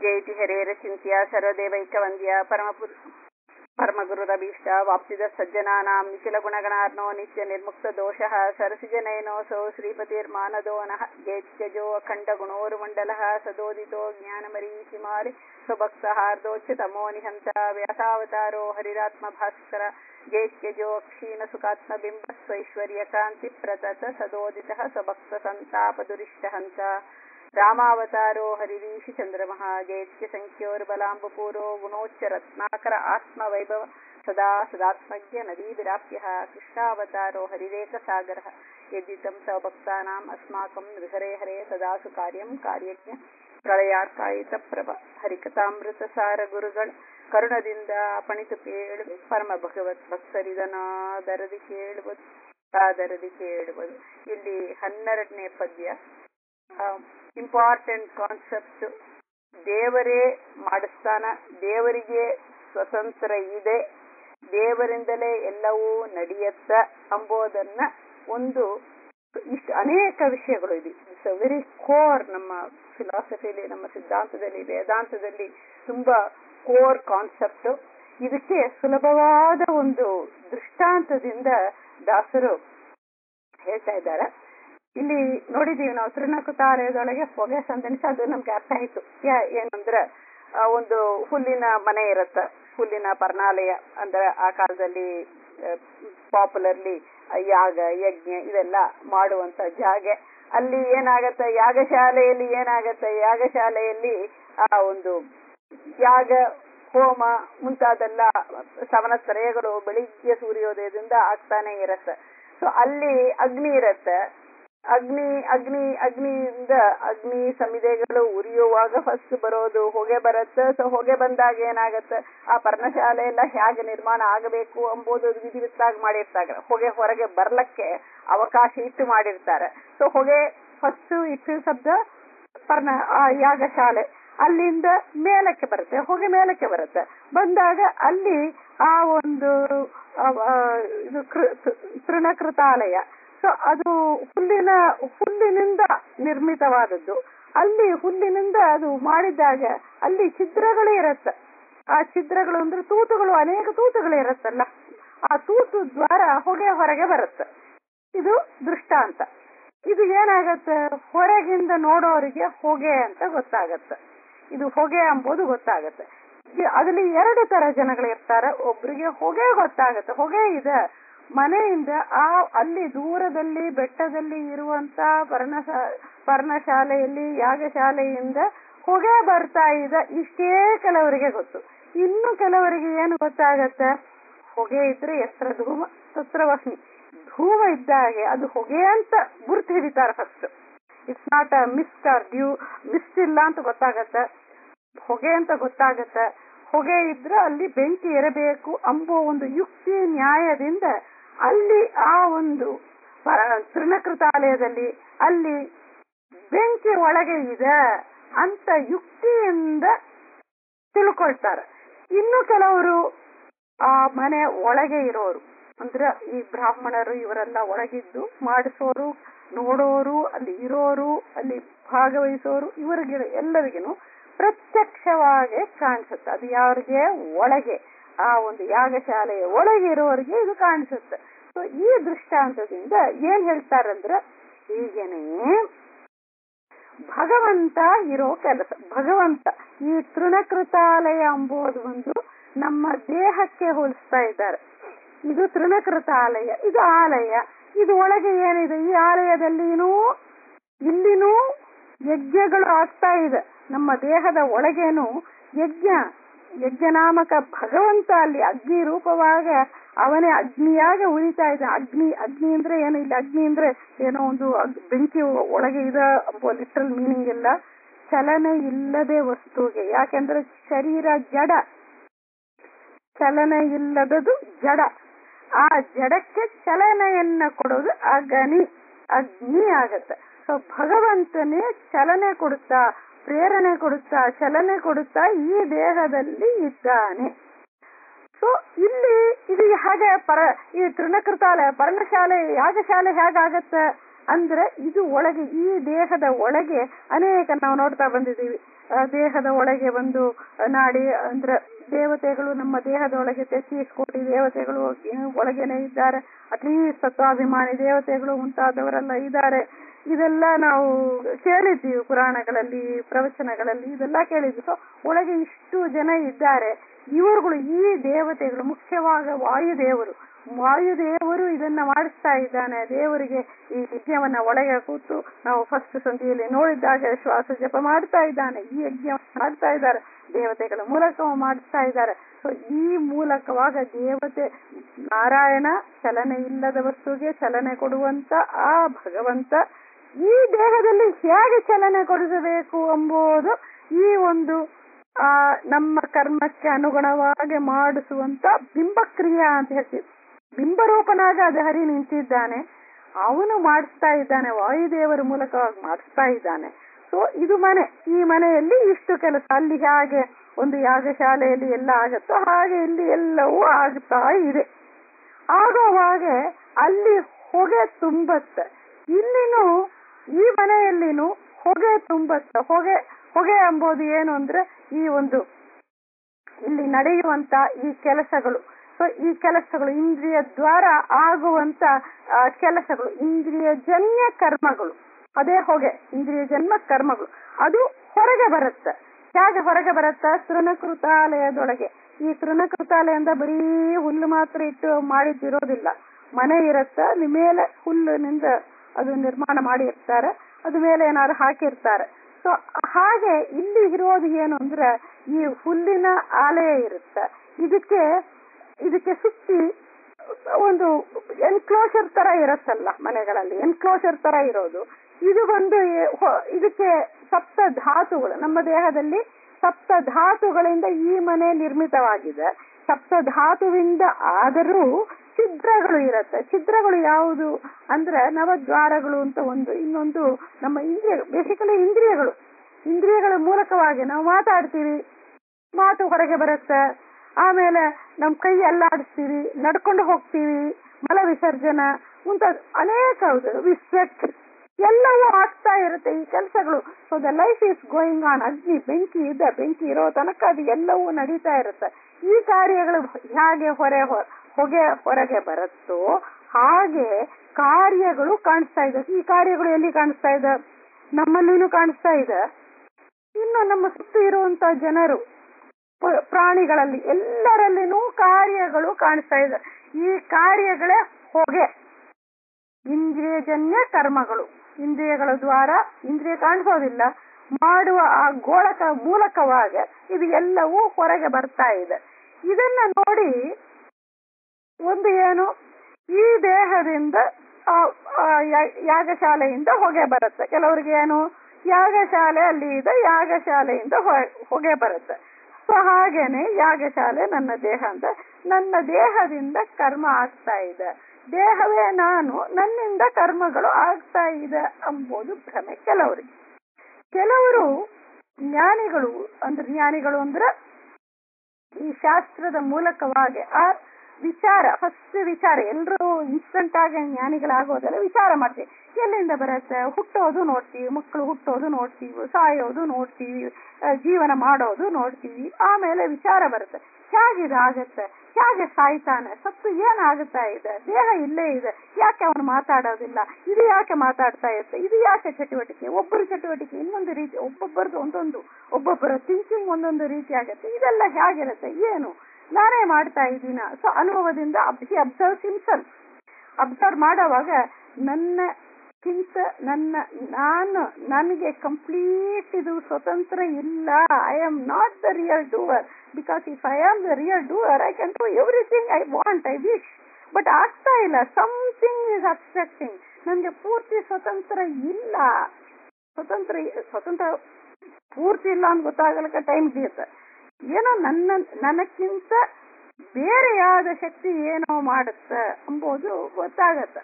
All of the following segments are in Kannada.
ಜಯತಿ ಹರೇರಚಿಂತ್ಯ ಸರ್ವದೇವೈಕವಂದ್ಯ ಪರಮಪು ಪರಮಗುರುರಭೀಷ್ಟ ವಾಪ್ಸಿದ ಸಜ್ಜನಾನಾಂ ನಿಖಿಲ ಗುಣಗಣಾರ್ನೋ ನಿತ್ಯ ನಿರ್ಮುಕ್ತ ದೋಷಃ ಸರಸಿಜನಯನೋಸೌ ಶ್ರೀಪತಿರ್ಮಾನದೋ ನಃ ಜೇತ್ಯಜೋ ಅಖಂಡ ಗುಣೋರುಮಂಡಲಃ ಸದೋದಿತೋ ಜ್ಞಾನಮರೀಚಿಮಾಲಿ ಸ್ವಭಕ್ತಹಾರ್ದೋಚ್ಯುತಮೋ ನಿಹಂತ ವ್ಯಾಸಾವತಾರೋ ಹರಿರಾತ್ಮ ಭಾಸ್ಕರ ಜೇತ್ಯಜೋ ಕ್ಷೀಣ ಸುಖಾತ್ಮ ಬಿಂಬ ಸ್ವೈಶ್ವರ್ಯ ಕಾಂತಿ ಪ್ರತತ ಸದೋದಿತಃ ಸ್ವಭಕ್ತ ಸಂತಾಪದುರಿಷ್ಟ ಹಂತ ರಾಮಾವತಾರೋ ಹರಿರೀಶಿ ಚಂದ್ರಮಃ ಜೈತ್ಯ ಸಂಖ್ಯೋರ್ಬಲಾಂಬುಪೂರೋ ಗುಣೋಚ್ಚ ರತ್ನಾಕರ ಆತ್ಮವೈಭವ ಸದಾ ಸದಾತ್ಮಜ್ಞ ನದೀವಿರಾಪ್ಯ ಕೃಷ್ಣಾವತಾರೋ ಹರಿರೇಕ ಸಾಗರ ಯದ್ದಿತಂ ಸವಭಕ್ತಾನಾಂ ಅಸ್ಮಾಕಂ ನೃಹರೆ ಹರೇ ಸದಾಸು ಕಾರ್ಯಂ ಕಾರ್ಯಜ್ಞ ಪ್ರಳಯಾರ್ಕಾಯಿತ ಪ್ರಭ ಹರಿಕಥಾಮೃತ ಸಾರ ಗುರುಗಳ ಕರುಣದಿಂದ ಅಪಣಿತು ಕೇಳುವೆ ಪರಮ ಭಗವತ್ ಭಕ್ತರಿದನಾದರದಿ ಕೇಳುವುದು ಆದರದಿ ಕೇಳುವುದು ಇಲ್ಲಿ ಹನ್ನೆರಡನೇ ಪದ್ಯ ಇಂಪಾರ್ಟೆಂಟ್ ಕಾನ್ಸೆಪ್ಟ್ ದೇವರೇ ಮಾಡಿಸ್ತಾನ ದೇವರಿಗೆ ಸ್ವತಂತ್ರ ಇದೆ ದೇವರಿಂದಲೇ ಎಲ್ಲವೂ ನಡೆಯತ್ತ ಅಂಬೋದನ್ನ ಒಂದು ಇಷ್ಟು ಅನೇಕ ವಿಷಯಗಳು ಇದೆ ಇಟ್ಸ್ ಅ ವೆರಿ ಕೋರ್ ನಮ್ಮ ಫಿಲಾಸಫಿಲಿ ನಮ್ಮ ಸಿದ್ಧಾಂತದಲ್ಲಿ ವೇದಾಂತದಲ್ಲಿ ತುಂಬಾ ಕೋರ್ ಕಾನ್ಸೆಪ್ಟ್ ಇದಕ್ಕೆ ಸುಲಭವಾದ ಒಂದು ದೃಷ್ಟಾಂತದಿಂದ ದಾಸರು ಹೇಳ್ತಾ ಇದ್ದಾರೆ ಇಲ್ಲಿ ನೋಡಿದೀವಿ ನಾವು ತೃಣಕೃತಾಲಯದೊಳಗೆ ಹೊಗೆ ಸಂದಣಿಸಿ ಅದು ನಮ್ಗೆ ಅರ್ಥ ಆಯ್ತು ಏನಂದ್ರೆ ಒಂದು ಹುಲ್ಲಿನ ಮನೆ ಇರತ್ತ ಹುಲ್ಲಿನ ಪರ್ಣಾಲಯ ಅಂದ್ರೆ ಆ ಕಾಲದಲ್ಲಿ ಪಾಪ್ಯುಲರ್ಲಿ ಯಾಗ ಯಜ್ಞ ಇದೆಲ್ಲ ಮಾಡುವಂತ ಜಾಗೆ ಅಲ್ಲಿ ಏನಾಗತ್ತೆ ಯಾಗಶಾಲೆಯಲ್ಲಿ ಏನಾಗತ್ತೆ ಯಾಗಶಾಲೆಯಲ್ಲಿ ಆ ಒಂದು ಯಾಗ ಹೋಮ ಮುಂತಾದೆಲ್ಲ ಸವನತ್ರಯಗಳು ಬೆಳಿಗ್ಗೆ ಸೂರ್ಯೋದಯದಿಂದ ಆಗ್ತಾನೆ ಇರತ್ತೆ ಸೊ ಅಲ್ಲಿ ಅಗ್ನಿ ಇರತ್ತೆ ಅಗ್ನಿ ಅಗ್ನಿ ಅಗ್ನಿಯಿಂದ ಅಗ್ನಿ ಸಮಿದೆಗಳು ಉರಿಯುವಾಗ ಫಸ್ಟ್ ಬರೋದು ಹೊಗೆ ಬರುತ್ತೆ ಸೊ ಹೊಗೆ ಬಂದಾಗ ಏನಾಗತ್ತೆ ಆ ಪರ್ಣಶಾಲೆ ಎಲ್ಲ ಹೇಗೆ ನಿರ್ಮಾಣ ಆಗಬೇಕು ಎಂಬುದು ವಿಧಿವಿತ್ತಾಗಿ ಮಾಡಿರ್ತಾರೆ ಹೊಗೆ ಹೊರಗೆ ಬರ್ಲಕ್ಕೆ ಅವಕಾಶ ಇಟ್ಟು ಮಾಡಿರ್ತಾರೆ ಸೊ ಹೊಗೆ ಫಸ್ಟ್ ಇಟ್ಟು ಶಬ್ದ ಪರ್ಣ ಆ ಯಾಗಶಾಲೆ ಅಲ್ಲಿಂದ ಮೇಲಕ್ಕೆ ಬರುತ್ತೆ ಹೊಗೆ ಮೇಲಕ್ಕೆ ಬರುತ್ತೆ ಬಂದಾಗ ಅಲ್ಲಿ ಆ ಒಂದು ಇದು ತೃಣಕೃತಾಲಯ ಸೊ ಅದು ಹುಲ್ಲಿನ ಹುಲ್ಲಿನಿಂದ ನಿರ್ಮಿತವಾದದ್ದು ಅಲ್ಲಿ ಹುಲ್ಲಿನಿಂದ ಅದು ಮಾಡಿದಾಗ ಅಲ್ಲಿ ಛಿದ್ರಗಳು ಇರತ್ತೆ ಆ ಛಿದ್ರಗಳು ಅಂದ್ರೆ ತೂತುಗಳು ಅನೇಕ ತೂತುಗಳು ಇರತ್ತಲ್ಲ ಆ ತೂತು ದ್ವಾರ ಹೊಗೆ ಹೊರಗೆ ಬರುತ್ತೆ ಇದು ದೃಷ್ಟಾಂತ ಇದು ಏನಾಗತ್ತೆ ಹೊರಗಿಂದ ನೋಡೋರಿಗೆ ಹೊಗೆ ಅಂತ ಗೊತ್ತಾಗತ್ತೆ ಇದು ಹೊಗೆ ಎಂಬುದು ಗೊತ್ತಾಗತ್ತೆ ಅದ್ರಲ್ಲಿ ಎರಡು ತರ ಜನಗಳು ಇರ್ತಾರೆ ಒಬ್ರಿಗೆ ಹೊಗೆ ಗೊತ್ತಾಗತ್ತೆ ಹೊಗೆ ಇದೆ ಮನೆಯಿಂದ ಆ ಅಲ್ಲಿ ದೂರದಲ್ಲಿ ಬೆಟ್ಟದಲ್ಲಿ ಇರುವಂತ ಪರ್ಣಶ ಪರ್ಣಶಾಲೆಯಲ್ಲಿ ಯಾಗಶಾಲೆಯಿಂದ ಹೊಗೆ ಬರ್ತಾ ಇದೆ ಇಷ್ಟೇ ಕೆಲವರಿಗೆ ಗೊತ್ತು ಇನ್ನು ಕೆಲವರಿಗೆ ಏನು ಗೊತ್ತಾಗತ್ತೆ ಹೊಗೆ ಇದ್ರೆ ಎತ್ತರ ಧೂಮ ತತ್ರವಸ್ಮಿ ಧೂಮ ಇದ್ದಾಗೆ ಅದು ಹೊಗೆ ಅಂತ ಗುರ್ತು ಹಿಡಿತಾರೆ first it's not a mist or dew mist ಇಲ್ಲ ಅಂತ ಗೊತ್ತಾಗತ್ತೆ ಹೊಗೆ ಅಂತ ಗೊತ್ತಾಗತ್ತೆ ಹೊಗೆ ಇದ್ರೆ ಅಲ್ಲಿ ಬೆಂಕಿ ಇರಬೇಕು ಅಂಬೋ ಒಂದು ಯುಕ್ತಿ ನ್ಯಾಯದಿಂದ ಅಲ್ಲಿ ಆ ಒಂದು ತೃಣಕೃತಾಲಯದಲ್ಲಿ ಅಲ್ಲಿ ಬೆಂಕಿ ಒಳಗೆ ಇದೆ ಅಂತ ಯುಕ್ತಿಯಿಂದ ತಿಳ್ಕೊಳ್ತಾರೆ ಇನ್ನು ಕೆಲವರು ಆ ಮನೆ ಒಳಗೆ ಇರೋರು ಅಂದ್ರೆ ಈ ಬ್ರಾಹ್ಮಣರು ಇವರೆಲ್ಲ ಒಳಗಿದ್ದು ಮಾಡಿಸೋರು ನೋಡೋರು ಅಲ್ಲಿ ಇರೋರು ಅಲ್ಲಿ ಭಾಗವಹಿಸೋರು ಇವರಿಗೆ ಎಲ್ಲರಿಗೂ ಪ್ರತ್ಯಕ್ಷವಾಗಿ ಕಾಣಿಸುತ್ತೆ ಅದು ಯಾರಿಗೆ ಒಳಗೆ ಆ ಒಂದು ಯಾಗಶಾಲೆಯ ಒಳಗೆ ಇರೋರಿಗೆ ಇದು ಕಾಣಿಸುತ್ತೆ ಸೊ ಈ ದೃಷ್ಟಾಂತದಿಂದ ಏನ್ ಹೇಳ್ತಾರಂದ್ರ ಹೀಗೇನೆ ಭಗವಂತ ಇರೋ ಕೆಲಸ ಭಗವಂತ ಈ ತೃಣಕೃತಾಲಯ ಎಂಬುದು ಒಂದು ನಮ್ಮ ದೇಹಕ್ಕೆ ಹೋಲಿಸ್ತಾ ಇದ್ದಾರೆ ಇದು ತೃಣಕೃತಾಲಯ ಇದು ಆಲಯ ಇದು ಒಳಗೆ ಏನಿದೆ ಈ ಆಲಯದಲ್ಲಿನೂ ಇಲ್ಲಿನೂ ಯಜ್ಞಗಳು ಆಗ್ತಾ ಇದೆ ನಮ್ಮ ದೇಹದ ಒಳಗೇನು ಯಜ್ಞ ಯಜ್ಞನಾಮಕ ಭಗವಂತ ಅಲ್ಲಿ ಅಗ್ನಿ ರೂಪವಾಗ ಅವನೇ ಅಗ್ನಿಯಾಗ ಉಳಿತಾ ಇದ್ದ ಅಗ್ನಿ ಅಗ್ನಿ ಅಂದ್ರೆ ಏನು ಇಲ್ಲ ಅಗ್ನಿ ಅಂದ್ರೆ ಏನೋ ಒಂದು ಬೆಂಕಿ ಒಳಗೆ ಇದೆ ಎಂಬ ಲಿಟ್ರಲ್ ಮೀನಿಂಗ್ ಇಲ್ಲ ಚಲನೆ ಇಲ್ಲದೆ ವಸ್ತುಗೆ ಯಾಕೆಂದ್ರೆ ಶರೀರ ಜಡ ಚಲನೆ ಇಲ್ಲದದು ಜಡ ಆ ಜಡಕ್ಕೆ ಚಲನೆಯನ್ನ ಕೊಡೋದು ಅಗನಿ ಅಗ್ನಿ ಆಗತ್ತೆ ಸೊ ಭಗವಂತನೇ ಚಲನೆ ಕೊಡುತ್ತಾ ಪ್ರೇರಣೆ ಕೊಡುತ್ತಾ ಚಲನೆ ಕೊಡುತ್ತಾ ಈ ದೇಹದಲ್ಲಿ ಇದ್ದಾನೆ ಸೊ ಇಲ್ಲಿ ಇದು ಹೇಗೆ ಪರ ಈ ತೃಣಕೃತಾಲಯ ಪರ್ಣಶಾಲೆ ಯಾಗಶಾಲೆ ಹೇಗಾಗತ್ತೆ ಅಂದ್ರೆ ಇದು ಒಳಗೆ ಈ ದೇಹದ ಒಳಗೆ ಅನೇಕ ನಾವು ನೋಡ್ತಾ ಬಂದಿದ್ದೀವಿ ಆ, ದೇಹದ ಒಳಗೆ ಒಂದು ನಾಡಿ ಅಂದ್ರೆ ದೇವತೆಗಳು ನಮ್ಮ ದೇಹದ ಒಳಗೆ ತೆತ್ತೀಸ್ ಕೋಟಿ ದೇವತೆಗಳು ಒಳಗೇನೆ ಇದ್ದಾರೆ ಅಟ್ಲೀಸ್ಟ್ ಸತ್ವಾಭಿಮಾನಿ ದೇವತೆಗಳು ಮುಂತಾದವರೆಲ್ಲ ಇದ್ದಾರೆ ಇದೆಲ್ಲ ನಾವು ಕೇಳಿದ್ದೀವಿ ಪುರಾಣಗಳಲ್ಲಿ ಪ್ರವಚನಗಳಲ್ಲಿ ಇದೆಲ್ಲ ಕೇಳಿದ್ವಿ ಸೊ ಒಳಗೆ ಇಷ್ಟು ಜನ ಇದ್ದಾರೆ ಇವರುಗಳು ಈ ದೇವತೆಗಳು ಮುಖ್ಯವಾಗಿ ವಾಯುದೇವರು ವಾಯುದೇವರು ಇದನ್ನ ಮಾಡಿಸ್ತಾ ಇದ್ದಾನೆ ದೇವರಿಗೆ ಈ ಯಜ್ಞವನ್ನ ಒಳಗೆ ಕೂತು ನಾವು ಫಸ್ಟ್ ಸಂಧಿಯಲ್ಲಿ ನೋಡಿದಾಗ ಶ್ವಾಸ ಜಪ ಮಾಡ್ತಾ ಇದ್ದಾನೆ ಈ ಯಜ್ಞ ಮಾಡ್ತಾ ಇದ್ದಾರೆ ದೇವತೆಗಳ ಮೂಲಕ ಮಾಡಿಸ್ತಾ ಇದ್ದಾರೆ ಸೊ ಈ ಮೂಲಕವಾಗ ದೇವತೆ ನಾರಾಯಣ ಚಲನೆ ಇಲ್ಲದ ವಸ್ತುಗೆ ಚಲನೆ ಕೊಡುವಂತ ಆ ಭಗವಂತ ಈ ದೇಹದಲ್ಲಿ ಹೇಗೆ ಚಲನೆ ಕೊಡಿಸಬೇಕು ಎಂಬುದು ಈ ಒಂದು ಆ ನಮ್ಮ ಕರ್ಮಕ್ಕೆ ಅನುಗುಣವಾಗಿ ಮಾಡಿಸುವಂತ ಬಿಂಬಕ್ರಿಯಾ ಅಂತ ಹೇಳ್ತೀವಿ ಬಿಂಬರೂಪನಾಗ ಅದು ಹರಿ ನಿಂತಿದ್ದಾನೆ ಅವನು ಮಾಡಿಸ್ತಾ ಇದ್ದಾನೆ ವಾಯುದೇವರ ಮೂಲಕವಾಗಿ ಮಾಡಿಸ್ತಾ ಇದ್ದಾನೆ ಸೊ ಇದು ಮನೆ ಈ ಮನೆಯಲ್ಲಿ ಇಷ್ಟು ಕೆಲಸ ಅಲ್ಲಿ ಹಾಗೆ ಒಂದು ಯಾಗಶಾಲೆಯಲ್ಲಿ ಎಲ್ಲ ಆಗತ್ತೋ ಹಾಗೆ ಇಲ್ಲಿ ಎಲ್ಲವೂ ಆಗ್ತಾ ಇದೆ ಆಗುವಾಗ ಅಲ್ಲಿ ಹೊಗೆ ತುಂಬತ್ತೆ ಇಲ್ಲಿನೂ ಈ ಮನೆಯಲ್ಲಿನೂ ಹೊಗೆ ತುಂಬತ್ತ ಹೊಗೆ ಹೊಗೆ ಎಂಬುದು ಏನು ಅಂದ್ರೆ ಈ ಒಂದು ಇಲ್ಲಿ ನಡೆಯುವಂತ ಈ ಕೆಲಸಗಳು ಸೊ ಈ ಕೆಲಸಗಳು ಇಂದ್ರಿಯ ದ್ವಾರ ಆಗುವಂತ ಆ, ಕೆಲಸಗಳು ಇಂದ್ರಿಯ ಜನ್ಯ ಕರ್ಮಗಳು ಅದೇ ಹೊಗೆ ಇಂದ್ರಿಯ ಜನ್ಮ ಕರ್ಮಗಳು ಅದು ಹೊರಗೆ ಬರುತ್ತೆ ಹೇಗೆ ಹೊರಗೆ ಬರುತ್ತ ತೃಣಕೃತಾಲಯದೊಳಗೆ ಈ ತೃಣಕೃತಾಲಯದಿಂದ ಬರೀ ಹುಲ್ಲು ಮಾತ್ರ ಇಟ್ಟು ಮಾಡಿದ್ದಿರೋದಿಲ್ಲ ಮನೆ ಇರತ್ತ ಅಲ್ಲಿ ಮೇಲೆ ಹುಲ್ಲಿನಿಂದ ಅದು ನಿರ್ಮಾಣ ಮಾಡಿರ್ತಾರೆ ಅದ ಮೇಲೆ ಏನಾದ್ರು ಹಾಕಿರ್ತಾರೆ ಸೊ ಹಾಗೆ ಇಲ್ಲಿ ಇರೋದು ಏನು ಅಂದ್ರೆ ಈ ಹುಲ್ಲಿನ ಆಲಯ ಇರುತ್ತೆ ಇದಕ್ಕೆ ಇದಕ್ಕೆ ಸುತ್ತಿ ಒಂದು ಎನ್ಕ್ಲೋಷರ್ ತರ ಇರತ್ತಲ್ಲ ಮನೆಗಳಲ್ಲಿ ಎನ್ಕ್ಲೋಷರ್ ತರ ಇರೋದು ಇದು ಒಂದು ಎ- ಹೊ- ಇದಕ್ಕೆ ಸಪ್ತ ಧಾತುಗಳು ನಮ್ಮ ದೇಹದಲ್ಲಿ ಸಪ್ತ ಧಾತುಗಳಿಂದ ಈ ಮನೆ ನಿರ್ಮಿತವಾಗಿದೆ ಸಪ್ತ ಧಾತುವಿಂದ ಆದರೂ ಛಿದ್ರಗಳು ಇರತ್ತೆ ಛಿದ್ರಗಳು ಯಾವುದು ಅಂದ್ರೆ ನವದ್ವಾರಗಳು ಅಂತ ಒಂದು ಇನ್ನೊಂದು ನಮ್ಮ ಇಂದ್ರಿಯ ಬೇಸಿಕಲಿ ಇಂದ್ರಿಯಗಳು ಇಂದ್ರಿಯಗಳ ಮೂಲಕವಾಗಿ ನಾವು ಮಾತಾಡ್ತೀವಿ ಮಾತು ಹೊರಗೆ ಬರುತ್ತೆ ಆಮೇಲೆ ನಮ್ ಕೈ ಅಲ್ಲಾಡಿಸ್ತೀವಿ ನಡ್ಕೊಂಡು ಹೋಗ್ತೀವಿ ಮಲ ವಿಸರ್ಜನ ಮುಂತಾದ ಅನೇಕ ವಿಸ್ವೆಟ್ ಎಲ್ಲವೂ ಆಗ್ತಾ ಇರುತ್ತೆ ಈ ಕೆಲಸಗಳು so the life is going on ಅಗ್ನಿ ಬೆಂಕಿ ಇದೆ ಬೆಂಕಿ ಇರೋ ತನಕ ಅದು ಎಲ್ಲವೂ ನಡೀತಾ ಇರುತ್ತೆ ಈ ಕಾರ್ಯಗಳು ಹೇಗೆ ಹೊರೆ ಹೊ- ಹೊಗೆ ಹೊರಗೆ ಬರುತ್ತೋ ಹಾಗೆ ಕಾರ್ಯಗಳು ಕಾಣಿಸ್ತಾ ಇದೆ ಈ ಕಾರ್ಯಗಳು ಎಲ್ಲಿ ಕಾಣಿಸ್ತಾ ಇದೆ ನಮ್ಮಲ್ಲಿನೂ ಕಾಣಿಸ್ತಾ ಇದೆ ಇನ್ನು ನಮ್ಮ ಸುತ್ತ ಇರುವಂತ ಜನರು ಪ- ಪ್ರಾಣಿಗಳಲ್ಲಿ ಎಲ್ಲರಲ್ಲಿನೂ ಕಾರ್ಯಗಳು ಕಾಣಿಸ್ತಾ ಇದೆ ಈ ಕಾರ್ಯಗಳೇ ಹೊಗೆ ಇಂದ್ರಿಯಜನ್ಯ ಕರ್ಮಗಳು ಇಂದ್ರಿಯಗಳ ದ್ವಾರ ಇಂದ್ರಿಯ ಕಾಣಿಸೋದಿಲ್ಲ ಮಾಡುವ ಆ ಗೋಳಕ ಮೂಲಕವಾಗಿ ಇದು ಎಲ್ಲವೂ ಹೊರಗೆ ಬರ್ತಾ ಇದೆ ಇದನ್ನ ನೋಡಿ ಒಂದು ಏನು ಈ ದೇಹದಿಂದ ಆ, ಆ, ಯಾ- ಯಾಗಶಾಲೆಯಿಂದ ಹೊಗೆ ಬರುತ್ತೆ ಕೆಲವರಿಗೆ ಏನು ಯಾಗಶಾಲೆ ಅಲ್ಲಿ ಇದೆ ಯಾಗಶಾಲೆಯಿಂದ ಹೊ- ಹೊಗೆ ಬರುತ್ತೆ ಸೊ ಹಾಗೇನೆ ಯಾಗಶಾಲೆ ನನ್ನ ದೇಹ ಅಂತ ನನ್ನ ದೇಹದಿಂದ ಕರ್ಮ ಆಗ್ತಾ ಇದೆ ದೇಹವೇ ನಾನು ನನ್ನಿಂದ ಕರ್ಮಗಳು ಆಗ್ತಾ ಇದೆ ಎಂಬುದು ಭ್ರಮೆ ಕೆಲವರಿಗೆ ಕೆಲವರು ಜ್ಞಾನಿಗಳು ಅಂದ್ರೆ ಜ್ಞಾನಿಗಳು ಅಂದ್ರೆ ಈ ಶಾಸ್ತ್ರದ ಮೂಲಕವಾಗಿ ಆ ವಿಚಾರ ಫಸ್ಟ್ ವಿಚಾರ ಎಲ್ಲರೂ ಇನ್ಸ್ಟಂಟ್ ಆಗಿ ಜ್ಞಾನಿಗಳಾಗೋದಲ್ಲ ವಿಚಾರ ಮಾಡ್ತೀವಿ ಎಲ್ಲಿಂದ ಬರುತ್ತೆ ಹುಟ್ಟೋದು ನೋಡ್ತೀವಿ ಮಕ್ಕಳು ಹುಟ್ಟೋದು ನೋಡ್ತೀವಿ ಸಾಯೋದು ನೋಡ್ತೀವಿ ಆ, ಜೀವನ ಮಾಡೋದು ನೋಡ್ತೀವಿ ಆಮೇಲೆ ವಿಚಾರ ಬರುತ್ತೆ ಹೇಗೆ ಇದಾಗತ್ತೆ ಹೇಗೆ ಸಾಯ್ತಾನೆ ಸತ್ತು ಏನಾಗುತ್ತಾ ಇದೆ ದೇಹ ಇಲ್ಲೇ ಇದೆ ಯಾಕೆ ಅವನು ಮಾತಾಡೋದಿಲ್ಲ ಇದು ಯಾಕೆ ಮಾತಾಡ್ತಾ ಇರುತ್ತೆ ಇದು ಯಾಕೆ ಚಟುವಟಿಕೆ ಒಬ್ಬರ ಚಟುವಟಿಕೆ ಇನ್ನೊಂದು ರೀತಿ ಒಬ್ಬೊಬ್ಬರದು ಒಂದೊಂದು ಒಬ್ಬೊಬ್ಬರ ಥಿಂಕಿಂಗ್ ಒಂದೊಂದು ರೀತಿ ಆಗುತ್ತೆ ಇದೆಲ್ಲ ಹೇಗಿರುತ್ತೆ ಏನು ನಾನೇ ಮಾಡ್ತಾ ಇದ್ದೀನ ಸೊ ಅನುಭವದಿಂದ ಹಿ ಅಬ್ಸರ್ವ್ ಹಿಮ್ಸೆಲ್ಫ್ ಅಬ್ಸರ್ವ್ ಮಾಡೋವಾಗ ನನ್ನಕ್ಕಿಂತ ನನ್ನ ನಾನು ನನಗೆ ಕಂಪ್ಲೀಟ್ ಇದು ಸ್ವತಂತ್ರ ಇಲ್ಲ I am not the real doer because if I am the real doer I can do everything I want I wish but ಆಗ್ತಾ ಇಲ್ಲ ಸಮಥಿಂಗ್ ಇಸ್ ಅಬ್ಸ್ಟ್ರಕ್ಟಿಂಗ್ ನನಗೆ ಪೂರ್ತಿ ಸ್ವತಂತ್ರ ಇಲ್ಲ ಸ್ವತಂತ್ರ ಸ್ವತಂತ್ರ ಪೂರ್ತಿ ಇಲ್ಲ ಅಂತ ಗೊತ್ತಾಗಲಿಕ್ಕೆ ಟೈಮ್ ಹಿಡಿಯುತ್ತೆ ಏನೋ ನನ್ನ ನನಕ್ಕಿಂತ ಬೇರೆಯಾದ ಶಕ್ತಿ ಏನೋ ಮಾಡುತ್ತೆ ಎಂಬುದು ಗೊತ್ತಾಗತ್ತೆ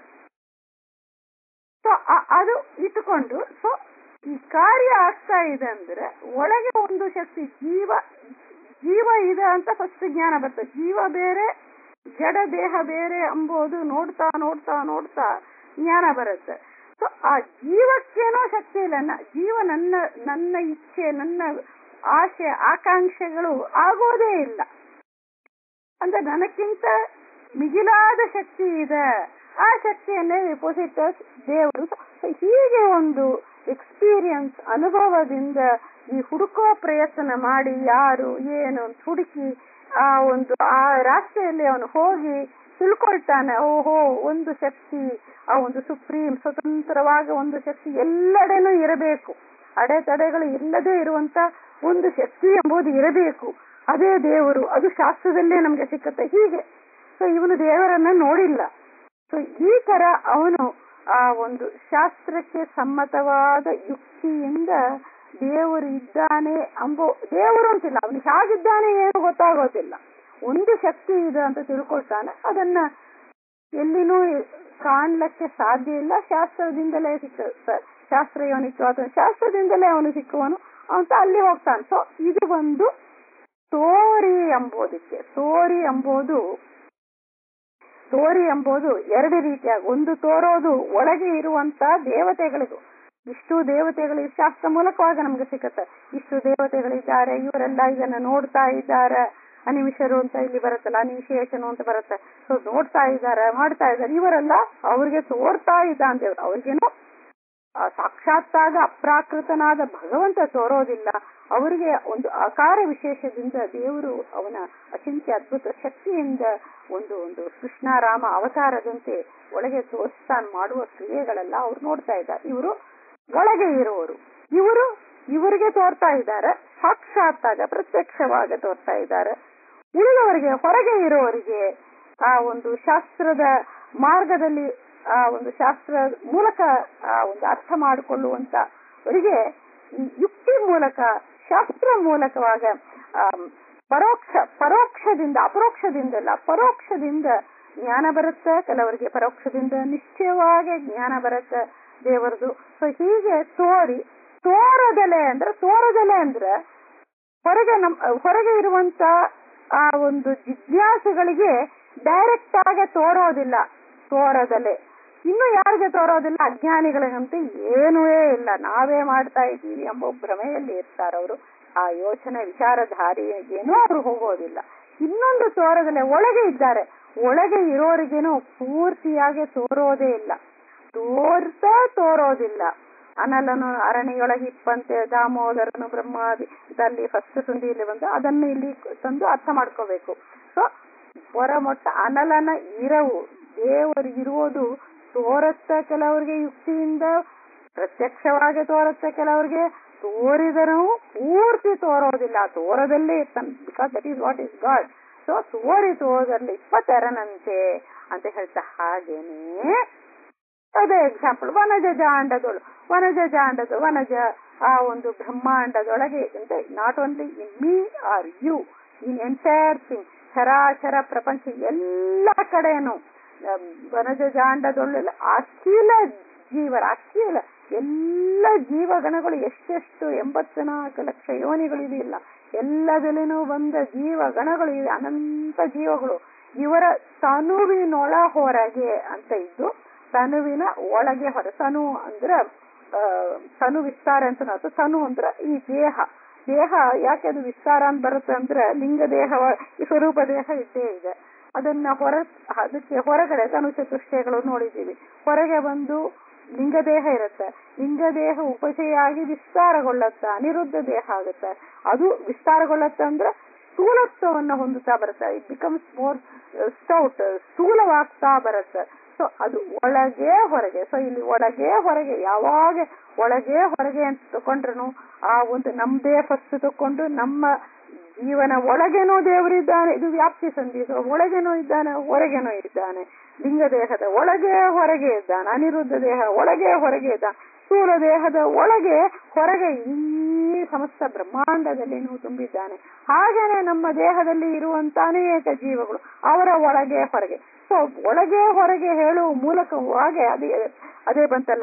ಸೊ ಅದು ಇಟ್ಟುಕೊಂಡು ಸೊ ಈ ಕಾರ್ಯ ಆಗ್ತಾ ಇದೆ ಅಂದ್ರೆ ಒಳಗೆ ಒಂದು ಶಕ್ತಿ ಜೀವ ಜೀವ ಇದೆ ಅಂತ ಫಸ್ಟ್ ಜ್ಞಾನ ಬರ್ತದೆ ಜೀವ ಬೇರೆ ಜಡ ದೇಹ ಬೇರೆ ಎಂಬುದು ನೋಡ್ತಾ ನೋಡ್ತಾ ನೋಡ್ತಾ ಜ್ಞಾನ ಬರುತ್ತೆ ಸೊ ಆ ಜೀವಕ್ಕೇನೋ ಶಕ್ತಿ ಇಲ್ಲ ನ- ಜೀವ ನನ್ನ ನನ್ನ ಇಚ್ಛೆ ನನ್ನ ಆಶೆ ಆಕಾಂಕ್ಷೆಗಳು ಆಗೋದೇ ಇಲ್ಲ ಅಂದ್ರೆ ನನಕ್ಕಿಂತ ಮಿಗಿಲಾದ ಶಕ್ತಿ ಇದೆ ಆ ಶಕ್ತಿಯನ್ನೇ ಡಿಪಾಸಿಟರ್ಸ್ ದೇವರು So, ಹೀಗೆ ಒಂದು ಎಕ್ಸ್ಪೀರಿಯನ್ಸ್ ಅನುಭವದಿಂದ ಈ ಹುಡುಕೋ ಪ್ರಯತ್ನ ಮಾಡಿ ಯಾರು ಏನು ಅಂತ ಹುಡುಕಿ ಆ ಒಂದು ಆ ರಾಷ್ಟ್ರೆಯಲ್ಲಿ ಅವನು ಹೋಗಿ ತಿಳ್ಕೊಳ್ತಾನೆ ಓಹೋ ಒಂದು ಶಕ್ತಿ ಆ ಒಂದು ಸುಪ್ರೀಂ ಸ್ವತಂತ್ರವಾಗ ಒಂದು ಶಕ್ತಿ ಎಲ್ಲೆಡೆನೂ ಇರಬೇಕು ಅಡೆತಡೆಗಳು ಇಲ್ಲದೆ ಇರುವಂತ ಒಂದು ಶಕ್ತಿ ಎಂಬುದು ಇರಬೇಕು ಅದೇ ದೇವರು ಅದು ಶಾಸ್ತ್ರದಲ್ಲೇ ನಮ್ಗೆ ಸಿಕ್ಕತ್ತೆ ಹೀಗೆ ಸೊ ಇವನು ದೇವರನ್ನ ನೋಡಿಲ್ಲ ಸೊ ಈ ತರ ಅವನು ಆ ಒಂದು ಶಾಸ್ತ್ರಕ್ಕೆ ಸಮ್ಮತವಾದ ಯುಕ್ತಿಯಿಂದ ದೇವರು ಇದ್ದಾನೆ ಅಂಬೋ ದೇವರು ಅಂತಿಲ್ಲ ಅವನು ಹೇಗಿದ್ದಾನೆ ಏನು ಗೊತ್ತಾಗೋದಿಲ್ಲ ಒಂದು ಶಕ್ತಿ ಇದೆ ಅಂತ ತಿಳ್ಕೊಳ್ತಾನೆ ಅದನ್ನ ಎಲ್ಲಿನೂ ಕಾಣ್ಲಿಕ್ಕೆ ಸಾಧ್ಯ ಇಲ್ಲ ಶಾಸ್ತ್ರದಿಂದಲೇ ಸಿಕ್ಕ ಶಾಸ್ತ್ರ ಇವನಿತ್ತು ಅಥವಾ ಶಾಸ್ತ್ರದಿಂದಲೇ ಅವನು ಸಿಕ್ಕುವನು ಅಂತ ಅಲ್ಲಿ ಹೋಗ್ತಾನೆ ಸೊ ಇದು ಒಂದು ತೋರಿ ಎಂಬುದಕ್ಕೆ ತೋರಿ ಎಂಬುದು ತೋರಿ ಎಂಬುದು ಎರಡು ರೀತಿಯಾಗಿ ಒಂದು ತೋರೋದು ಒಳಗೆ ಇರುವಂತ ದೇವತೆಗಳಿಗೂ ಇಷ್ಟು ದೇವತೆಗಳು ಈ ಶಾಸ್ತ್ರ ಮೂಲಕವಾಗಿ ನಮ್ಗೆ ಸಿಕ್ಕತ್ತೆ ಇಷ್ಟು ದೇವತೆಗಳಿದ್ದಾರೆ ಇವರೆಲ್ಲ ಇದನ್ನ ನೋಡ್ತಾ ಇದ್ದಾರೆ ಅನಿಮಿಷರು ಅಂತ ಇಲ್ಲಿ ಬರುತ್ತಲ್ಲ ಅನಿಮಿಷೇಷನು ಅಂತ ಬರುತ್ತೆ ಸೊ ನೋಡ್ತಾ ಇದ್ದಾರೆ ಮಾಡ್ತಾ ಇದ್ದಾರೆ ಇವರೆಲ್ಲ ಅವ್ರಿಗೆ ತೋರ್ತಾ ಇದ್ದ ಅಂತೇವ್ರು ಅವ್ರಿಗೇನು ಆ ಸಾಕ್ಷಾತ್ತಾಗ ಅಪ್ರಾಕೃತನಾದ ಭಗವಂತ ತೋರೋದಿಲ್ಲ ಅವರಿಗೆ ಒಂದು ಆಕಾರ ವಿಶೇಷದಿಂದ ದೇವರು ಅವನ ಅಚಿಂತ್ಯ ಅದ್ಭುತ ಶಕ್ತಿಯಿಂದ ಒಂದು ಒಂದು ಕೃಷ್ಣ ರಾಮ ಅವತಾರದಂತೆ ಒಳಗೆ ತೋರಿಸ್ತಾನ್ ಮಾಡುವ ಕ್ರಿಯೆಗಳೆಲ್ಲ ಅವ್ರು ನೋಡ್ತಾ ಇದ್ದಾರೆ ಇವರು ಒಳಗೆ ಇರುವವರು ಇವರು ಇವರಿಗೆ ತೋರ್ತಾ ಇದ್ದಾರೆ ಸಾಕ್ಷಾತ್ತಾಗ ಪ್ರತ್ಯಕ್ಷವಾಗಿ ತೋರ್ತಾ ಇದ್ದಾರೆ ಉಳಿದವರಿಗೆ ಹೊರಗೆ ಇರೋವರಿಗೆ ಆ ಒಂದು ಶಾಸ್ತ್ರದ ಮಾರ್ಗದಲ್ಲಿ ಆ ಒಂದು ಶಾಸ್ತ್ರ ಮೂಲಕ ಆ ಒಂದು ಅರ್ಥ ಮಾಡಿಕೊಳ್ಳುವಂತ ಅವರಿಗೆ ಈ ಯುಕ್ತಿ ಮೂಲಕ ಶಾಸ್ತ್ರ ಮೂಲಕವಾಗ ಪರೋಕ್ಷ ಪರೋಕ್ಷದಿಂದ ಅಪರೋಕ್ಷದಿಂದಲ್ಲ ಪರೋಕ್ಷದಿಂದ ಜ್ಞಾನ ಬರುತ್ತೆ ಕೆಲವರಿಗೆ ಪರೋಕ್ಷದಿಂದ ನಿಶ್ಚಯವಾಗಿ ಜ್ಞಾನ ಬರುತ್ತೆ ದೇವರದು ಸೊ ಹೀಗೆ ತೋರಿ ತೋರದಲೆ ಅಂದ್ರೆ ತೋರದಲೆ ಅಂದ್ರೆ ಹೊರಗೆ ನಮ್ ಹೊರಗೆ ಇರುವಂತ ಆ ಒಂದು ಜಿಜ್ಞಾಸುಗಳಿಗೆ ಡೈರೆಕ್ಟ್ ಆಗಿ ತೋರೋದಿಲ್ಲ ತೋರದಲೆ ಇನ್ನು ಯಾರಿಗೆ ತೋರೋದಿಲ್ಲ ಅಜ್ಞಾನಿಗಳಿಗಂತೂ ಏನೂ ಇಲ್ಲ ನಾವೇ ಮಾಡ್ತಾ ಇದ್ದೀವಿ ಎಂಬ ಭ್ರಮೆಯಲ್ಲಿ ಇರ್ತಾರವರು ಆ ಯೋಚನೆ ವಿಚಾರಧಾರಿಗೇನೂ ಅವರು ಹೋಗೋದಿಲ್ಲ ಇನ್ನೊಂದು ತೋರದಲೆ ಒಳಗೆ ಇದ್ದಾರೆ ಒಳಗೆ ಇರೋರಿಗೇನು ಪೂರ್ತಿಯಾಗಿ ತೋರೋದೇ ಇಲ್ಲ ತೋರ್ತಾ ತೋರೋದಿಲ್ಲ ಅನಲನು ಅರಣ್ಯೊಳಗಿಪ್ಪಂತೆ ದಾಮೋದರನು ಬ್ರಹ್ಮಾದಿದಲ್ಲಿ ಫಸ್ಟ್ ಸುಂದಿಯಲ್ಲಿ ಬಂದು ಅದನ್ನು ಇಲ್ಲಿ ತಂದು ಅರ್ಥ ಮಾಡ್ಕೋಬೇಕು ಸೊ ಹೊರಮೊಟ್ಟ ಅನಲನ ಇರವು ದೇವರು ಇರುವುದು ತೋರತ್ತ ಕೆಲವರಿಗೆ ಯುಕ್ತಿಯಿಂದ ಪ್ರತ್ಯಕ್ಷವಾಗಿ ತೋರುತ್ತೆ ಕೆಲವರಿಗೆ ತೋರಿದರೂ ಪೂರ್ತಿ ತೋರೋದಿಲ್ಲ ತೋರದಲ್ಲೇ ಇರ್ತಾನೆ because that is what is God so ತೋರಿ ತೋರದಲ್ಲಿ ಇಪ್ಪತ್ತೆರನಂತೆ ಅಂತ ಹೇಳ್ತಾ ಹಾಗೇನೆ ಅದೇ ಎಕ್ಸಾಂಪಲ್ ವನಜ ಜಾಂಡದೊಳು ವನಜ ಜಾಂಡದ ವನಜ ಆ ಒಂದು ಬ್ರಹ್ಮಾಂಡದೊಳಗೆ not only in me or you in entire thing ಚರಾಚರ ಪ್ರಪಂಚ ಎಲ್ಲ ಕಡೆನು ವನಜ ಜಾಂಡದೊಳ್ಳೆಲ್ಲ ಅಖಿಲ ಜೀವರ ಅಖಿಲ ಎಲ್ಲ ಜೀವಗಣಗಳು ಎಷ್ಟೆಷ್ಟು ಎಂಬತ್ತು ನಾಲ್ಕು ಲಕ್ಷ ಯೋನಿಗಳು ಇದೆಯಲ್ಲ ಎಲ್ಲದಲ್ಲಿನೂ ಬಂದ ಜೀವಗಣಗಳು ಇವೆ ಅನಂತ ಜೀವಗಳು ಇವರ ತನುವಿನೊಳ ಹೊರಗೆ ಅಂತ ಇದ್ದು ತನುವಿನ ಒಳಗೆ ಹೊರ ತನು ಅಂದ್ರ ತನು ವಿಸ್ತಾರ ಅಂತ ನಾವು ತನು ಅಂದ್ರ ಈ ದೇಹ ದೇಹ ಯಾಕೆ ಅದು ವಿಸ್ತಾರ ಅಂತ ಬರುತ್ತೆ ಅಂದ್ರೆ ಲಿಂಗ ದೇಹ ಸ್ವರೂಪ ದೇಹ ಇದ್ದೇ ಇದೆ ಅದನ್ನ ಹೊರ ಅದಕ್ಕೆ ಹೊರಗಡೆ ತನು ಚತುಷ್ಟಯಗಳು ನೋಡಿದ್ದೀವಿ ಹೊರಗೆ ಬಂದು ಲಿಂಗದೇಹ ಇರುತ್ತೆ ಲಿಂಗದೇಹ ಉಪಚಯಾಗಿ ವಿಸ್ತಾರಗೊಳ್ಳತ್ತ ಅನಿರುದ್ಧ ದೇಹ ಆಗುತ್ತೆ ಅದು ವಿಸ್ತಾರಗೊಳ್ಳತ್ತ ಅಂದ್ರೆ ಸ್ಥೂಲತ್ವವನ್ನು ಹೊಂದುತ್ತಾ ಬರುತ್ತೆ ಇಟ್ ಬಿಕಮ್ಸ್ ಮೋರ್ ಸ್ಟೌಟ್ ಸ್ಥೂಲವಾಗ್ತಾ ಬರುತ್ತೆ ಸೊ ಅದು ಒಳಗೆ ಹೊರಗೆ ಸೊ ಇಲ್ಲಿ ಒಳಗೆ ಹೊರಗೆ ಯಾವಾಗ ಒಳಗೆ ಹೊರಗೆ ಅಂತ ತಕೊಂಡ್ರು ಆ ಒಂದು ನಮ್ದೇ ಫಸ್ಟ್ ತಕೊಂಡು ನಮ್ಮ ಜೀವನ ಒಳಗೇನೋ ದೇವರಿದ್ದಾನೆ ಇದು ವ್ಯಾಪ್ತಿ ಸಂಧಿ ಸೊ ಒಳಗೇನೋ ಇದ್ದಾನೆ ಹೊರಗೇನೋ ಇದ್ದಾನೆ ಲಿಂಗ ದೇಹದ ಒಳಗೆ ಹೊರಗೆ ಇದ್ದಾನೆ ಅನಿರುದ್ಧ ದೇಹ ಒಳಗೆ ಹೊರಗೆ ಇದ್ದಾನೆ ಸ್ಥೂಲ ದೇಹದ ಒಳಗೆ ಹೊರಗೆ ಈ ಸಮಸ್ತ ಬ್ರಹ್ಮಾಂಡದಲ್ಲಿ ತುಂಬಿದ್ದಾನೆ ಹಾಗೇನೆ ನಮ್ಮ ದೇಹದಲ್ಲಿ ಇರುವಂತ ಅನೇಕ ಜೀವಗಳು ಅವರ ಒಳಗೆ ಹೊರಗೆ ಸೊ ಒಳಗೆ ಹೊರಗೆ ಹೇಳುವ ಮೂಲಕವಾಗಿ ಅದೇ ಅದೇ ಬಂತಲ್ಲ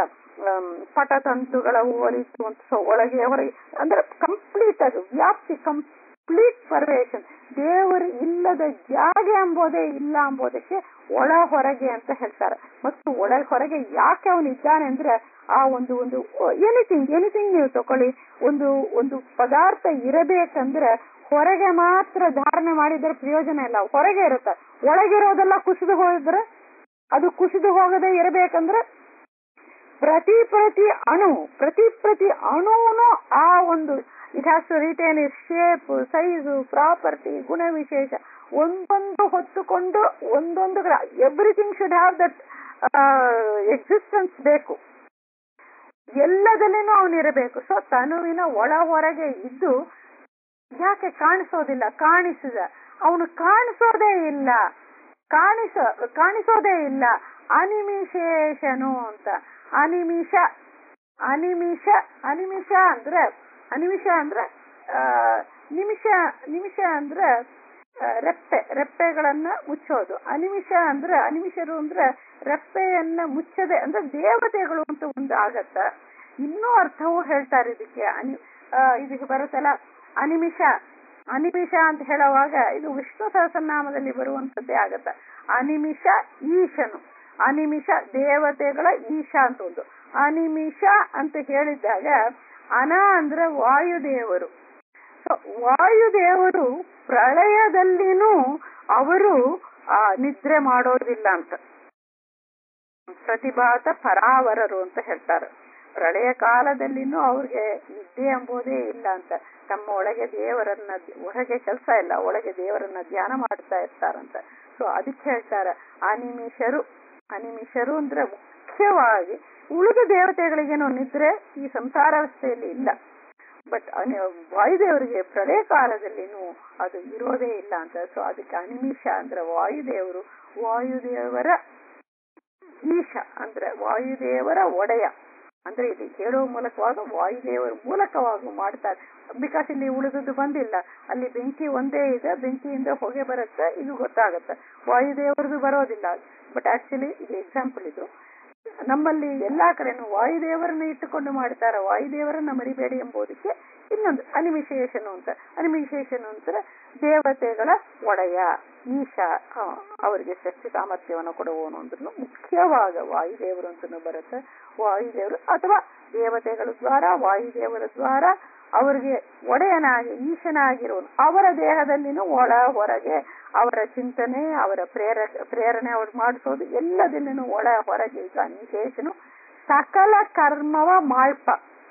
ಪಟತಂತುಗಳ ಹೋಲಿಸುವಂತ ಸೊ ಒಳಗೆ ಹೊರಗೆ ಅಂದ್ರೆ ಕಂಪ್ಲೀಟ್ ಅದು ವ್ಯಾಪ್ತಿ ಕಂ ಕಂಪ್ಲೀಟ್ ಪರ್ವೇಷನ್ ದೇವರು ಇಲ್ಲದ ಜಾಗ ಎಂಬುದೇ ಇಲ್ಲ ಎಂಬುದಕ್ಕೆ ಒಳ ಹೊರಗೆ ಅಂತ ಹೇಳ್ತಾರೆ ಮತ್ತು ಒಳ ಹೊರಗೆ ಯಾಕೆ ಅವನು ಇದ್ದಾನೆ ಅಂದ್ರೆ ಆ ಒಂದು ಒಂದು ಎನಿಥಿಂಗ್ ಎನಿಥಿಂಗ್ ನೀವು ತಕೊಳ್ಳಿ ಒಂದು ಒಂದು ಪದಾರ್ಥ ಇರಬೇಕಂದ್ರೆ ಹೊರಗೆ ಮಾತ್ರ ಧಾರಣೆ ಮಾಡಿದ್ರೆ ಪ್ರಯೋಜನ ಇಲ್ಲ ಹೊರಗೆ ಇರುತ್ತೆ ಒಳಗಿರೋದೆಲ್ಲ ಕುಸಿದು ಹೋಗಿದ್ರೆ ಅದು ಕುಸಿದು ಹೋಗದೆ ಇರಬೇಕಂದ್ರೆ ಪ್ರತಿ ಪ್ರತಿ ಅಣು ಪ್ರತಿ ಪ್ರತಿ ಅಣುನು ಆ ಒಂದು it has to retain is shape size property ಗುಣ ವಿಶೇಷ ಒಂದೊಂದು ಹೊತ್ತುಕೊಂಡು ಒಂದೊಂದು everything should have that existence ಬೇಕು ಎಲ್ಲದಲ್ಲಿನೂ ಅವನಿರಬೇಕು ಸೊ ತನುವಿನ ಒಳ ಹೊರಗೆ ಇದ್ದು ಯಾಕೆ ಕಾಣಿಸೋದಿಲ್ಲ ಕಾಣಿಸಿದ ಅವನು ಕಾಣಿಸೋದೇ ಇಲ್ಲ ಕಾಣಿಸ ಕಾಣಿಸೋದೇ ಇಲ್ಲ ಅನಿಮಿಶೇಷನು ಅಂತ ಅನಿಮಿಷ ಅನಿಮಿಷ ಅನಿಮಿಷ ಅಂದ್ರೆ ಅನಿಮಿಷ ಅಂದ್ರೆ ಆ, ನಿಮಿಷ ನಿಮಿಷ ಅಂದ್ರೆ ಆ, ರೆಪ್ಪೆ ರೆಪ್ಪೆಗಳನ್ನ ಮುಚ್ಚೋದು ಅನಿಮಿಷ ಅಂದ್ರೆ ಅನಿಮಿಷರು ಅಂದ್ರೆ ರೆಪ್ಪೆಯನ್ನ ಮುಚ್ಚದೆ ಅಂದ್ರೆ ದೇವತೆಗಳು ಅಂತ ಒಂದು ಆಗತ್ತ ಇನ್ನೂ ಅರ್ಥವೂ ಹೇಳ್ತಾರೆ ಇದಕ್ಕೆ ಅನಿ ಆ, ಇದಕ್ಕೆ ಬರುತ್ತಲ್ಲ ಅನಿಮಿಷ ಅನಿಮಿಷ ಅಂತ ಹೇಳುವಾಗ ಇದು ವಿಷ್ಣು ಸಹಸ್ರನಾಮದಲ್ಲಿ ಬರುವಂತದ್ದೇ ಆಗತ್ತ ಅನಿಮಿಷ ಈಶನು ಅನಿಮಿಷ ದೇವತೆಗಳ ಈಶ ಅಂತ ಒಂದು ಅನಿಮಿಷ ಅಂತ ಹೇಳಿದಾಗ ಅನ ಅಂದ್ರೆ ವಾಯುದೇವರು ಸೊ ವಾಯುದೇವರು ಪ್ರಳಯದಲ್ಲಿನೂ ಅವರು ಆ ನಿದ್ರೆ ಮಾಡೋದಿಲ್ಲ ಅಂತ ಪ್ರತಿಭಾತ ಪರಾವರರು ಅಂತ ಹೇಳ್ತಾರೆ ಪ್ರಳಯ ಕಾಲದಲ್ಲಿನೂ ಅವ್ರಿಗೆ ನಿದ್ದೆ ಎಂಬುದೇ ಇಲ್ಲ ಅಂತ ತಮ್ಮ ಒಳಗೆ ದೇವರನ್ನ ಹೊರಗೆ ಕೆಲಸ ಇಲ್ಲ ಒಳಗೆ ದೇವರನ್ನ ಧ್ಯಾನ ಮಾಡ್ತಾ ಇರ್ತಾರಂತ ಸೊ ಅದಕ್ಕೆ ಹೇಳ್ತಾರೆ ಅನಿಮಿಷರು ಅನಿಮಿಷರು ಅಂದ್ರೆ ಮುಖ್ಯವಾಗಿ ಉಳಿದ ದೇವತೆಗಳಿಗೇನೋ ನಿದ್ರೆ ಈ ಸಂಸಾರಾವಸ್ಥೆಯಲ್ಲಿ ಇಲ್ಲ ಬಟ್ ವಾಯುದೇವರಿಗೆ ಪ್ರಳಯ ಕಾಲದಲ್ಲಿನೂ ಅದು ಇರೋದೇ ಇಲ್ಲ ಅಂತ ಸೊ ಅದಕ್ಕೆ ಅನಿಮಿಷ ಅಂದ್ರೆ ವಾಯುದೇವರು ವಾಯುದೇವರ ಈಶ ಅಂದ್ರೆ ವಾಯುದೇವರ ಒಡೆಯ ಅಂದ್ರೆ ಇದು ಹೇಳುವ ಮೂಲಕವಾಗ ವಾಯುದೇವರ ಮೂಲಕವಾಗಿ ಮಾಡ್ತಾರೆ ಬಿಕಾಸ್ ಇಲ್ಲಿ ಉಳಿದದ್ದು ಬಂದಿಲ್ಲ ಅಲ್ಲಿ ಬೆಂಕಿ ಒಂದೇ ಇದೆ ಬೆಂಕಿಯಿಂದ ಹೊಗೆ ಬರುತ್ತೆ ಇದು ಗೊತ್ತಾಗುತ್ತೆ ವಾಯುದೇವರದು ಬರೋದಿಲ್ಲ ಬಟ್ ಆಕ್ಚುಲಿ ಇದು ಎಕ್ಸಾಂಪಲ್ ಇದು ನಮ್ಮಲ್ಲಿ ಎಲ್ಲಾ ಕಡೆನೂ ವಾಯುದೇವರನ್ನ ಇಟ್ಟುಕೊಂಡು ಮಾಡ್ತಾರೆ ವಾಯುದೇವರನ್ನ ಮರಿಬೇಡಿ ಎಂಬುದಕ್ಕೆ ಇನ್ನೊಂದು ಅನಿಮಿಶೇಷನು ಅಂತ ಅನಿಮಿಶೇಷನು ಅಂದ್ರೆ ದೇವತೆಗಳ ಒಡೆಯ ಈಶ ಆ, ಅವರಿಗೆ ಶಕ್ತಿ ಸಾಮರ್ಥ್ಯವನ್ನು ಕೊಡುವವನು ಅಂದ್ರೂ ಮುಖ್ಯವಾದ ವಾಯುದೇವರು ಅಂತನೂ ಬರುತ್ತೆ ವಾಯುದೇವರು ಅಥವಾ ದೇವತೆಗಳ ದ್ವಾರ ವಾಯುದೇವರ ದ್ವಾರ ಅವರಿಗೆ ಒಡೆಯನಾಗಿ ಈಶನಾಗಿರುವನು ಅವರ ದೇಹದಲ್ಲಿನೂ ಒಳ ಹೊರಗೆ ಅವರ ಚಿಂತನೆ ಅವರ ಪ್ರೇರಕ ಪ್ರೇರಣೆ ಅವ್ರು ಮಾಡಿಸೋದು ಎಲ್ಲದಲ್ಲಿನೂ ಒಳ ಹೊರಗೆ ಈಗ ನಿಶೇಷನು ಸಕಲ ಕರ್ಮವ ಮಾಳ್ಪ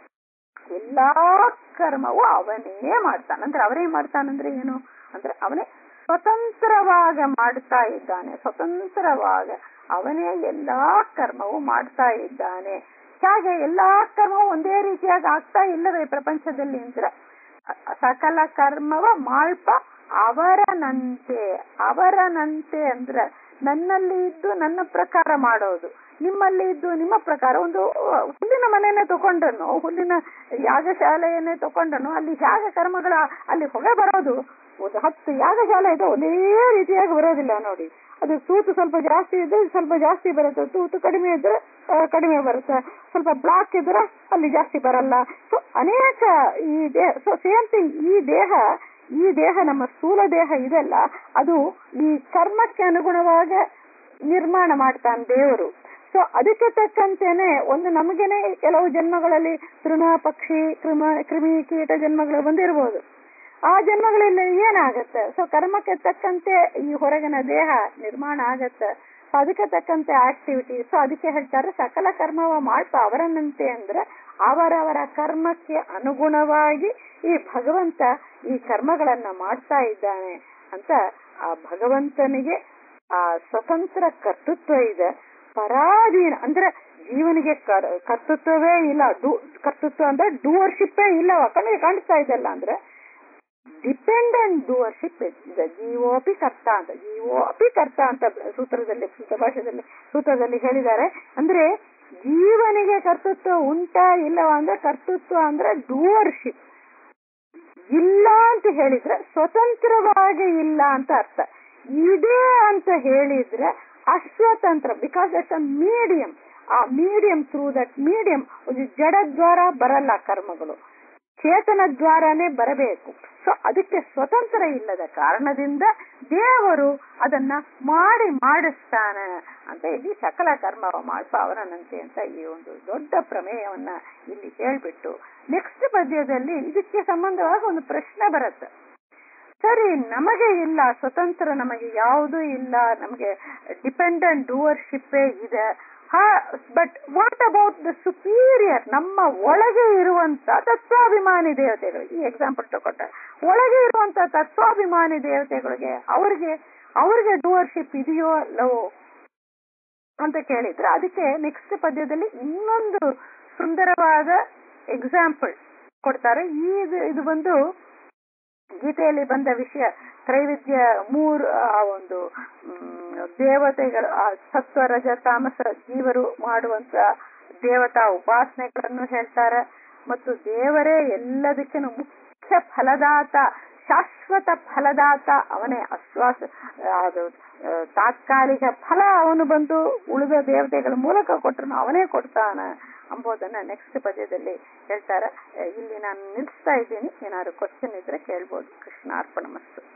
ಎಲ್ಲಾ ಕರ್ಮವು ಅವನೇ ಮಾಡ್ತಾನೆ ಅಂದ್ರೆ ಅವರೇ ಮಾಡ್ತಾನಂದ್ರೆ ಏನು ಅಂದ್ರೆ ಅವನೇ ಸ್ವತಂತ್ರವಾಗ ಮಾಡ್ತಾ ಇದ್ದಾನೆ ಸ್ವತಂತ್ರವಾಗ ಅವನೇ ಎಲ್ಲಾ ಕರ್ಮವು ಮಾಡ್ತಾ ಇದ್ದಾನೆ ಹೇಗೆ ಎಲ್ಲಾ ಕರ್ಮವು ಒಂದೇ ರೀತಿಯಾಗಿ ಆಗ್ತಾ ಇಲ್ಲವೇ ಪ್ರಪಂಚದಲ್ಲಿ ಅಂದ್ರೆ ಅ- ಸಕಲ ಕರ್ಮವ ಮಾಳ್ಪ ಅವರನಂತೆ ಅವರನಂತೆ ಅಂದ್ರೆ ನನ್ನಲ್ಲಿ ಇದ್ದು ನನ್ನ ಪ್ರಕಾರ ಮಾಡೋದು ನಿಮ್ಮಲ್ಲಿ ಇದ್ದು ನಿಮ್ಮ ಪ್ರಕಾರ ಒಂದು ಅಹ್, ಹುಲ್ಲಿನ ಮನೆಯನ್ನೇ ತಗೊಂಡನು ಹುಲ್ಲಿನ ಯಾಗಶಾಲೆಯನ್ನೇ ತಗೊಂಡನು ಅಲ್ಲಿ ಯಾಗ ಕರ್ಮಗಳ ಅಲ್ಲಿ ಹೊಗೆ ಬರೋದು ಒಂದು ಹತ್ತು ಯಾಗಶಾಲೆ ಇದೆ ಒಂದೇ ರೀತಿಯಾಗಿ ಬರೋದಿಲ್ಲ ನೋಡಿ ಅದು ತೂತು ಸ್ವಲ್ಪ ಜಾಸ್ತಿ ಇದ್ರೆ ಸ್ವಲ್ಪ ಜಾಸ್ತಿ ಬರುತ್ತೆ ತೂತು ಕಡಿಮೆ ಇದ್ರೆ ಆ, ಕಡಿಮೆ ಬರುತ್ತೆ ಸ್ವಲ್ಪ ಬ್ಲಾಕ್ ಇದ್ರೆ ಅಲ್ಲಿ ಜಾಸ್ತಿ ಬರಲ್ಲ ಸೊ ಅನೇಕ ಈ ದೇಹ ಸೊ ಸೇಮ್ ಥಿಂಗ್ ಈ ದೇಹ ಈ ದೇಹ ನಮ್ಮ ಸ್ಥೂಲ ದೇಹ ಇದೆಲ್ಲ ಅದು ಈ ಕರ್ಮಕ್ಕೆ ಅನುಗುಣವಾಗಿ ನಿರ್ಮಾಣ ಮಾಡ್ತಾನೆ ದೇವರು ಸೊ ಅದಕ್ಕೆ ತಕ್ಕಂತೆನೆ ಒಂದು ನಮಗೇನೆ ಕೆಲವು ಜನ್ಮಗಳಲ್ಲಿ ತೃಣ ಪಕ್ಷಿ ಕ್ರಿಮ ಕ್ರಿಮಿ ಕೀಟ ಜನ್ಮಗಳು ಬಂದಿರಬಹುದು ಆ ಜನ್ಮಗಳಲ್ಲಿ ಏನಾಗತ್ತೆ ಸೊ ಕರ್ಮಕ್ಕೆ ತಕ್ಕಂತೆ ಈ ಹೊರಗಿನ ದೇಹ ನಿರ್ಮಾಣ ಆಗತ್ತೆ ಸೊ ಅದಕ್ಕೆ ತಕ್ಕಂತೆ ಆಕ್ಟಿವಿಟಿ ಸೊ ಅದಕ್ಕೆ ಹೇಳ್ತಾರೆ ಸಕಲ ಕರ್ಮವ ಮಾಡ್ತಾ ಅವರನ್ನಂತೆ ಅಂದ್ರೆ ಅವರವರ ಕರ್ಮಕ್ಕೆ ಅನುಗುಣವಾಗಿ ಈ ಭಗವಂತ ಈ ಕರ್ಮಗಳನ್ನ ಮಾಡ್ತಾ ಇದ್ದಾನೆ ಅಂತ ಆ ಭಗವಂತನಿಗೆ ಆ ಸ್ವತಂತ್ರ ಕರ್ತೃತ್ವ ಇದೆ ಪರಾಧೀನ ಅಂದ್ರೆ ಜೀವನಿಗೆ ಕರ್- ಕರ್ತೃತ್ವವೇ ಇಲ್ಲ ಡೂ ಕರ್ತೃತ್ವ ಅಂದ್ರೆ ಡೂವರ್ಶಿಪ್ಪೇ ಇಲ್ಲ ಕಣ್ಣಿಗೆ ಕಾಣಿಸ್ತಾ ಇದೆಲ್ಲ ಅಂದ್ರೆ ಡಿಪೆಂಡೆಂಟ್ ಡೂವರ್ಶಿಪ್ ಇದೆ ಜೀವೋಪಿ ಕರ್ತ ಅಂತ ಜೀವೋಪಿ ಕರ್ತ ಅಂತ ಸೂತ್ರದಲ್ಲಿ ಸೂತ್ರ ಭಾಷೆದಲ್ಲಿ ಸೂತ್ರದಲ್ಲಿ ಹೇಳಿದ್ದಾರೆ ಅಂದ್ರೆ ಜೀವನಿಗೆ ಕರ್ತೃತ್ವ ಉಂಟಾ ಇಲ್ಲವಾ ಅಂದ್ರೆ ಕರ್ತೃತ್ವ ಅಂದ್ರೆ ಡೂವರ್ಶಿಪ್ ಇಲ್ಲ ಅಂತ ಹೇಳಿದ್ರೆ ಸ್ವತಂತ್ರವಾಗಿ ಇಲ್ಲ ಅಂತ ಅರ್ಥ ಇದೆ ಅಂತ ಹೇಳಿದ್ರೆ ಅಸ್ವತಂತ್ರ ಬಿಕಾಸ್ ದಟ್ಸ್ ಅ ಮೀಡಿಯಂ ಆ ಮೀಡಿಯಂ ಥ್ರೂ ದಟ್ ಮೀಡಿಯಂ ಒಂದು ಜಡ ದ್ವಾರ ಬರಲ್ಲ ಕರ್ಮಗಳು ಚೇತನ ದ್ವಾರನೇ ಬರಬೇಕು ಸೊ ಅದಕ್ಕೆ ಸ್ವತಂತ್ರ ಇಲ್ಲದ ಕಾರಣದಿಂದ ದೇವರು ಅದನ್ನ ಮಾಡಿ ಮಾಡಿಸ್ತಾನೆ ಅಂತ ಇಲ್ಲಿ ಸಕಲ ಕರ್ಮವ ಮಾಡ್ಪ ಅವನಂತೆ ಅಂತ ಈ ಒಂದು ದೊಡ್ಡ ಪ್ರಮೇಯವನ್ನ ಇಲ್ಲಿ ಹೇಳ್ಬಿಟ್ಟು ನೆಕ್ಸ್ಟ್ ಪದ್ಯದಲ್ಲಿ ಇದಕ್ಕೆ ಸಂಬಂಧವಾಗಿ ಒಂದು ಪ್ರಶ್ನೆ ಬರುತ್ತೆ ಸರಿ ನಮಗೆ ಇಲ್ಲ ಸ್ವತಂತ್ರ ನಮಗೆ ಯಾವುದೂ ಇಲ್ಲ ನಮಗೆ ಡಿಪೆಂಡೆಂಟ್ ಡೂವರ್ಶಿಪ್ಪೇ ಇದೆ but what about the superior ನಮ್ಮ ಒಳಗೆ ಇರುವಂತ ತತ್ವಾಭಿಮಾನಿ ದೇವತೆಗಳು ಈ ಎಕ್ಸಾಂಪಲ್ ತಗೊಂಡ ಒಳಗೆ ಇರುವಂತ ತತ್ವಾಭಿಮಾನಿ ದೇವತೆಗಳಿಗೆ ಅವ್ರಿಗೆ ಅವ್ರಿಗೆ ಡೂವರ್ಶಿಪ್ ಇದೆಯೋ ಅಲ್ಲವೋ ಅಂತ ಕೇಳಿದ್ರೆ ಅದಕ್ಕೆ ನೆಕ್ಸ್ಟ್ ಪದ್ಯದಲ್ಲಿ ಇನ್ನೊಂದು ಸುಂದರವಾದ ಎಕ್ಸಾಂಪಲ್ ಕೊಡ್ತಾರೆ ಈ ಇದು- ಇದು ಬಂದು ಗೀತೆಯಲ್ಲಿ ಬಂದ ವಿಷಯ ತ್ರೈವಿಧ್ಯ ಮೂರು ಆ ಒಂದು ಮ್, ದೇವತೆಗಳು ಆ ಸತ್ವ ರಜ ತಾಮಸ ಜೀವರು ಮಾಡುವಂತ ದೇವತಾ ಉಪಾಸನೆಗಳನ್ನು ಹೇಳ್ತಾರೆ ಮತ್ತು ದೇವರೇ ಎಲ್ಲದಕ್ಕಿಂತ ಮುಖ್ಯ ಫಲದಾತ ಶಾಶ್ವತ ಫಲದಾತ ಅವನೇ ಆಶ್ವಾಸ ಅದು ಆ, ತಾತ್ಕಾಲಿಕ ಫಲ ಅವನು ಬಂದು ಉಳಿದ ದೇವತೆಗಳ ಮೂಲಕ ಕೊಟ್ಟರು ಅವನೇ ಕೊಡ್ತಾನ ಅಂಬೋದನ್ನ ನೆಕ್ಸ್ಟ್ ಪದ್ಯದಲ್ಲಿ ಹೇಳ್ತಾರೆ ಆ, ಇಲ್ಲಿ ನಾನು ನಿಲ್ಲಿಸ್ತಾ ಇದ್ದೀನಿ ಏನಾದ್ರು ಕ್ವಶನ್ ಇದ್ರೆ ಕೇಳ್ಬೋದು ಕೃಷ್ಣ ಅರ್ಪಣ ಮಸ್ತು